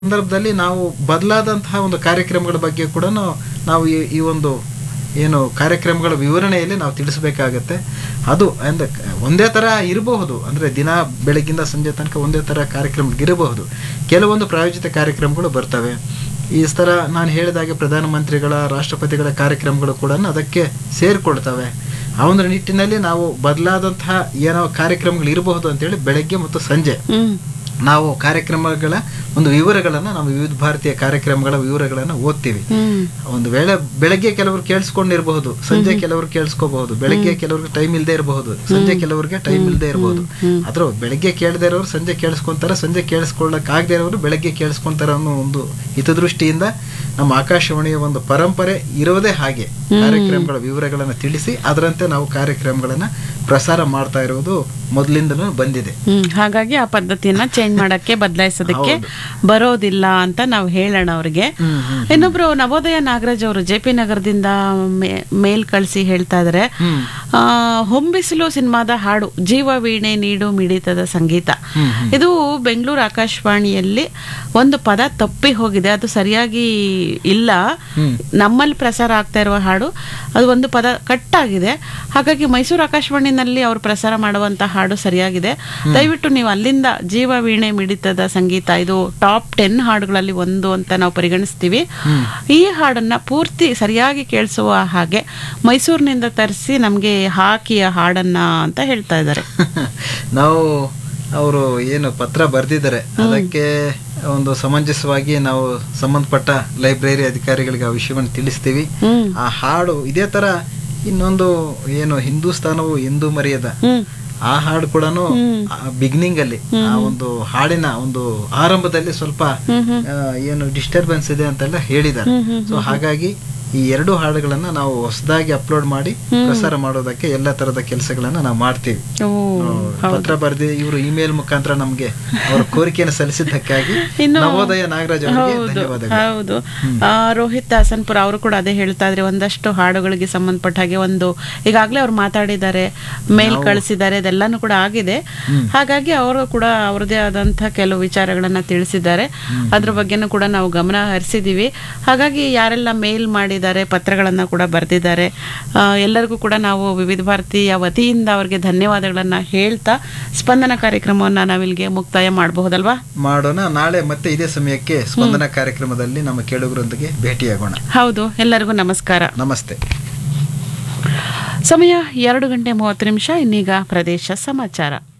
ಸಂದರ್ಭದಲ್ಲಿ ನಾವು ಬದಲಾದಂತಹ ಒಂದು ಕಾರ್ಯಕ್ರಮಗಳ ಬಗ್ಗೆ ಕೂಡ ನಾವು ಈ ಈ ಒಂದು ಏನು ಕಾರ್ಯಕ್ರಮಗಳ ವಿವರಣೆಯಲ್ಲಿ ನಾವು ತಿಳಿಸಬೇಕಾಗತ್ತೆ ಅದು ಅಂದ್ರೆ ಒಂದೇ ಥರ ಇರಬಹುದು ಅಂದರೆ ದಿನ ಬೆಳಗ್ಗಿಂದ ಸಂಜೆ ತನಕ ಒಂದೇ ಥರ ಕಾರ್ಯಕ್ರಮಗಳಿರಬಹುದು ಕೆಲವೊಂದು ಪ್ರಾಯೋಜಿತ ಕಾರ್ಯಕ್ರಮಗಳು ಬರ್ತವೆ ಈ ಥರ ನಾನು ಹೇಳಿದಾಗೆ ಪ್ರಧಾನಮಂತ್ರಿಗಳ ರಾಷ್ಟ್ರಪತಿಗಳ ಕಾರ್ಯಕ್ರಮಗಳು ಕೂಡ ಅದಕ್ಕೆ ಸೇರಿಕೊಳ್ತವೆ ಆ ಒಂದು ನಿಟ್ಟಿನಲ್ಲಿ ನಾವು ಬದಲಾದಂತಹ ಏನೋ ಕಾರ್ಯಕ್ರಮಗಳು ಇರಬಹುದು ಅಂತೇಳಿ ಬೆಳಗ್ಗೆ ಮತ್ತು ಸಂಜೆ ಹ್ಮ್ ನಾವು ಕಾರ್ಯಕ್ರಮಗಳ ಒಂದು ವಿವರಗಳನ್ನು ನಾವು ವಿವಿಧ ಭಾರತೀಯ ಕಾರ್ಯಕ್ರಮಗಳ ವಿವರಗಳನ್ನು ಓದ್ತೀವಿ ಹ್ಮ್ ಒಂದು ವೇಳೆ ಬೆಳಗ್ಗೆ ಕೆಲವರು ಕೇಳಿಸ್ಕೊಂಡಿರಬಹುದು ಸಂಜೆ ಕೆಲವರು ಕೇಳಿಸ್ಕೋಬಹುದು ಬೆಳಗ್ಗೆ ಕೆಲವ್ರಿಗೆ ಟೈಮ್ ಇಲ್ಲದೆ ಇರಬಹುದು ಸಂಜೆ ಕೆಲವರಿಗೆ ಟೈಮ್ ಇಲ್ಲದೆ ಇರಬಹುದು ಆದ್ರೂ ಬೆಳಗ್ಗೆ ಕೇಳದೇ ಇರೋರು ಸಂಜೆ ಕೇಳಿಸ್ಕೊಂತಾರೆ ಸಂಜೆ ಕೇಳಿಸ್ಕೊಳ್ಳಕ್ ಆಗದೆ ಇರೋರು ಬೆಳಗ್ಗೆ ಕೇಳಿಸ್ಕೊಂತಾರೆ ಅನ್ನೋ ಒಂದು ಹಿತದೃಷ್ಟಿಯಿಂದ ನಮ್ಮ ಆಕಾಶವಾಣಿಯ ಒಂದು ಪರಂಪರೆ ಇರೋದೇ ಹಾಗೆ ಕಾರ್ಯಕ್ರಮಗಳ ವಿವರಗಳನ್ನು ತಿಳಿಸಿ ಅದರಂತೆ ನಾವು ಕಾರ್ಯಕ್ರಮಗಳನ್ನ ಪ್ರಸಾರ ಮಾಡ್ತಾ ಇರೋದು ಮೊದಲಿಂದನೂ ಬಂದಿದೆ ಹ್ಮ್ ಹಾಗಾಗಿ ಆ ಪದ್ಧತಿಯನ್ನ ಚೇಂಜ್ ಮಾಡಕ್ಕೆ ಬದಲಾಯಿಸೋದಕ್ಕೆ ಬರೋದಿಲ್ಲ ಅಂತ ನಾವು ಹೇಳೋಣ ಅವ್ರಿಗೆ ಹ್ಮ್, ಹ್ಮ್. ಇನ್ನೊಬ್ರು ನವೋದಯ ನಾಗರಾಜ್ ಅವರು ಜೆ ಪಿ ನಗರದಿಂದ ಮೇ- ಮೇಲ್ ಕಳಿಸಿ ಹೇಳ್ತಾ ಇದಾರೆ ಹ್ಮ್. ಆ, ಹೊಂಬಿಸಿಲು ಸಿನಿಮಾದ ಹಾಡು ಜೀವ ವೀಣೆ ನೀಡು ಮಿಡಿತದ ಸಂಗೀತ ಹ್ಮ್, ಇದು ಬೆಂಗಳೂರು ಆಕಾಶವಾಣಿಯಲ್ಲಿ ಒಂದು ಪದ ತಪ್ಪಿ ಹೋಗಿದೆ ಅದು ಸರಿಯಾಗಿ ಇಲ್ಲ ಹ್ಮ್. ನಮ್ಮಲ್ಲಿ ಪ್ರಸಾರ ಆಗ್ತಾ ಇರುವ ಹಾಡು ಅದು ಒಂದು ಪದ ಕಟ್ ಆಗಿದೆ ಹಾಗಾಗಿ ಮೈಸೂರು ಆಕಾಶವಾಣಿನಲ್ಲಿ ಅವರು ಪ್ರಸಾರ ಮಾಡುವಂತ ಹಾಡು ಸರಿಯಾಗಿದೆ ದಯವಿಟ್ಟು ನೀವು ಅಲ್ಲಿಂದ ಜೀವ ವೀಣೆ ಮಿಡಿತದ ಸಂಗೀತ ಇದು ಟಾಪ್ ಟೆನ್ ಹಾಡುಗಳಲ್ಲಿ ಒಂದು ಅಂತ ನಾವು ಪರಿಗಣಿಸ್ತೀವಿ ಈ ಹಾಡನ್ನ ಪೂರ್ತಿ ಸರಿಯಾಗಿ ಕೇಳಿಸುವ ಹಾಗೆ ಮೈಸೂರಿನಿಂದ ತರಿಸಿ ನಮಗೆ ಹಾಕಿ ಆ ಹಾಡನ್ನ ಅಂತ ಹೇಳ್ತಾ ಇದ್ದಾರೆ ನಾವು ಅವರು ಏನು ಪತ್ರ ಬರೆದಿದ್ದಾರೆ ಅದಕ್ಕೆ ಒಂದು ಸಮಂಜಸವಾಗಿ ನಾವು ಸಂಬಂಧಪಟ್ಟ ಲೈಬ್ರರಿ ಅಧಿಕಾರಿಗಳಿಗೆ ಆ ವಿಷಯವನ್ನು ತಿಳಿಸ್ತೀವಿ ಹ್ಮ್ ಆ ಹಾಡು ಇದೇ ತರ ಇನ್ನೊಂದು ಏನು ಹಿಂದೂಸ್ತಾನವು ಎಂದು ಮರೆಯದ ಹ್ಮ್ ಆ ಹಾಡು ಕೂಡ ಬಿಗಿನಿಂಗ್ ಅಲ್ಲಿ ಆ ಒಂದು ಹಾಡಿನ ಒಂದು ಆರಂಭದಲ್ಲಿ ಸ್ವಲ್ಪ ಆ, ಏನು ಡಿಸ್ಟರ್ಬೆನ್ಸ್ ಇದೆ ಅಂತೆಲ್ಲ ಹೇಳಿದ್ದಾರೆ ಸೊ ಹಾಗಾಗಿ ಈ ಎರಡು ಹಾಡುಗಳನ್ನ ನಾವು ಹೊಸದಾಗಿ ಅಪ್ಲೋಡ್ ಮಾಡಿ ಪ್ರಸಾರ ಮಾಡೋದಕ್ಕೆ ಎಲ್ಲ ತರದ ಕೆಲಸಗಳನ್ನ ನಾವು ಮಾಡ್ತೀವಿ ಓ ಪತ್ರ ಬರೆದಿ ಇವರು ಇಮೇಲ್ ಮುಖಾಂತರ ನಮ್ಗೆ ಅವರ ಕೋರಿಕೆಯನ್ನು ಸಲ್ಲಿಸಿದ್ದಕ್ಕಾಗಿ ಇನ್ನು- ನವೋದಯ ನಾಗರಾಜ್ ಅವರಿಗೆ ಹೌದು ಧನ್ಯವಾದಗಳು ಹೌದು ಆ, ರೋಹಿತ್ ಹಾಸನ್ಪುರ ಅವರು ಕೂಡ ಅದೇ ಹೇಳ್ತಾ ಇದ್ರೆ ಒಂದಷ್ಟು ಹಾಡುಗಳಿಗೆ ಸಂಬಂಧಪಟ್ಟ ಹಾಗೆ ಒಂದು ಈಗಾಗಲೇ ಅವ್ರು ಮಾತಾಡಿದ್ದಾರೆ ಮೇಲ್ ಕಳಿಸಿದ್ದಾರೆ ಅದೆಲ್ಲಾನು ಕೂಡ ಆಗಿದೆ ಹಾಗಾಗಿ ಅವರು ಕೂಡ ಅವ್ರದೇ ಆದಂತ ಕೆಲವು ವಿಚಾರಗಳನ್ನ ತಿಳಿಸಿದ್ದಾರೆ ಅದ್ರ ಬಗ್ಗೆನೂ ಕೂಡ ನಾವು ಗಮನ ಹರಿಸಿದೀವಿ ಹಾಗಾಗಿ ಯಾರೆಲ್ಲ ಮೇಲ್ ಮಾಡಿದ್ದಾರೆ ಪತ್ರಗಳನ್ನ ಕೂಡ ಬರೆದಿದ್ದಾರೆ ಎಲ್ಲರಿಗೂ ಕೂಡ ನಾವು ವಿವಿಧ ಭಾರತೀಯ ವತಿಯಿಂದ ಅವರಿಗೆ ಧನ್ಯವಾದಗಳನ್ನ ಹೇಳ್ತಾ ಸ್ಪಂದನ ಕಾರ್ಯಕ್ರಮವನ್ನ ನಾವಿಲ್ಲಿಗೆ ಮುಕ್ತಾಯ ಮಾಡಬಹುದಲ್ವಾ ಮಾಡೋಣ ನಾಳೆ ಮತ್ತೆ ಇದೇ ಸಮಯಕ್ಕೆ ಸ್ಪಂದನ ಕಾರ್ಯಕ್ರಮದಲ್ಲಿ ನಮ್ಮ ಕೇಳುಗರೊಂದಿಗೆ ಭೇಟಿಯಾಗೋಣ ಹೌದು ಎಲ್ಲರಿಗೂ ನಮಸ್ಕಾರ ನಮಸ್ತೆ ಸಮಯ ಎರಡು ಗಂಟೆ ಮೂವತ್ತು ನಿಮಿಷ ಇನ್ನೀಗ ಪ್ರದೇಶ ಸಮಾಚಾರ